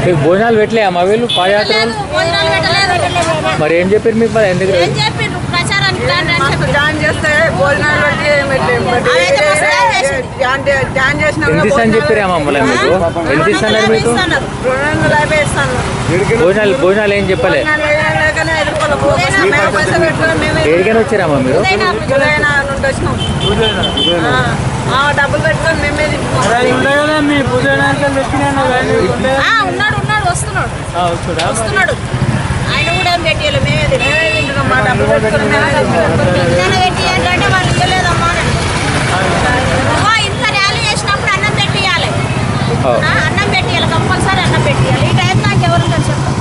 మీకు భోజనాలు పెట్టలే అమ్మ వీళ్ళు పాదయాత్ర లేదు, భోజనాలు పెట్టలేదు మరి ఏం చెప్పారు మీకు మరి ఎందుకు ఏం చెప్పిండ్రు ప్రచారానికి రండి అని చెప్పి జాయిన్ చేస్తే భోజనాలు పెట్టి పెట్టలేము. అవైతే మస్తు జాయిన్ చేసింది. జాయిన్ చే- జాయిన్ చేసినా కూడా ఎంత ఇస్తాను చెప్పారు అమ్మ మళ్ళీ మీకు ఎంత ఇస్తున్నారు మీకు ఇస్తున్నారు. రెండు వందల యాభై ఇస్తాను భోజనాలు భోజనాలు ఏం చెప్పలే భోజనాలు వేయలేకనే ఐదు రూపాయలు భోజనం. మేము పైసలు పెట్టుకొని మేమే ఏడికైనా వచ్చారమ్మా మీరు ఉదయనా ఉదయన నుండి వచ్చినాం ఆ, ఆ, డబ్బులు పెట్టుకొని మేమే తింటున్నాం మీ భుజనానికి పెట్టినాను కానీ ఉండే ఆ, ఉన్నాడు ఉన్నాడు వస్తున్నాడు వచ్చుడా వస్తున్నాడు ఆయన కూడా ఏం పెట్టియాలి మేమే తిన్నాం. మేమే తింటున్నాం మా డబ్బులు పెట్టుకొని మేమే తింటున్నాం ఇంతనే పెట్టియండి అంటే వాళ్ళు ఇవ్వలేదమ్మా అని. అమ్మా, ఇంత ర్యాలీ చేసినప్పుడు అన్నం పెట్టియాలి ఓ. ఆ, అన్నం పెట్టియాలి కంపల్సరీ అన్నం పెట్టియాలి ఈ టైం నాకు ఎవరు తెలుసు